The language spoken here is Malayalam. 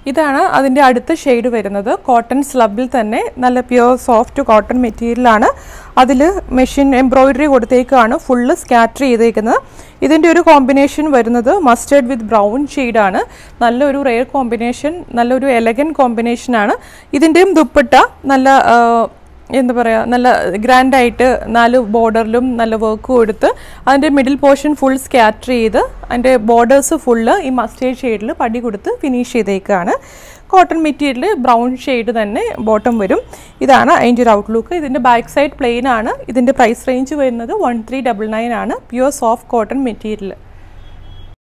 ഇതാണ് അതിൻ്റെ അടുത്ത ഷെയ്ഡ് വരുന്നത് കോട്ടൺ സ്ലബിൽ തന്നെ നല്ല പ്യുവർ സോഫ്റ്റ് കോട്ടൺ മെറ്റീരിയലാണ് അതിൽ മെഷീൻ എംബ്രോയിഡറി കൊടുത്തേക്കാണ് ഫുള്ള് സ്കാറ്റർ ചെയ്തേക്കുന്നത് ഇതിൻ്റെ ഒരു കോമ്പിനേഷൻ വരുന്നത് മസ്റ്റേർഡ് വിത്ത് ബ്രൗൺ ഷെയ്ഡാണ് നല്ലൊരു റെയർ കോമ്പിനേഷൻ നല്ലൊരു എലഗൻ കോമ്പിനേഷനാണ് ഇതിൻ്റെയും ദുപ്പട്ട നല്ല ആ, എന്താ പറയുക നല്ല ഗ്രാൻഡായിട്ട് നാല് ബോർഡറിലും നല്ല വർക്ക് കൊടുത്ത് അതിൻ്റെ മിഡിൽ പോർഷൻ ഫുൾ സ്കാറ്റർ ചെയ്ത് അതിൻ്റെ ബോർഡേഴ്സ് ഫുള്ള് ഈ മസ്റ്റേർഡ് ഷെയ്ഡിൽ പടി കൊടുത്ത് ഫിനിഷ് ചെയ്തേക്കാണ് കോട്ടൺ മെറ്റീരിയൽ ബ്രൗൺ ഷെയ്ഡ് തന്നെ ബോട്ടം വരും ഇതാണ് അതിൻ്റെ ഒരു ഔട്ട്ലുക്ക് ഇതിൻ്റെ ബാക്ക് സൈഡ് പ്ലെയിൻ ആണ് ഇതിൻ്റെ പ്രൈസ് റേഞ്ച് വരുന്നത് വൺ ത്രീ ഡബിൾ നയൻ ആണ് പ്യുവർ സോഫ്റ്റ് കോട്ടൺ മെറ്റീരിയൽ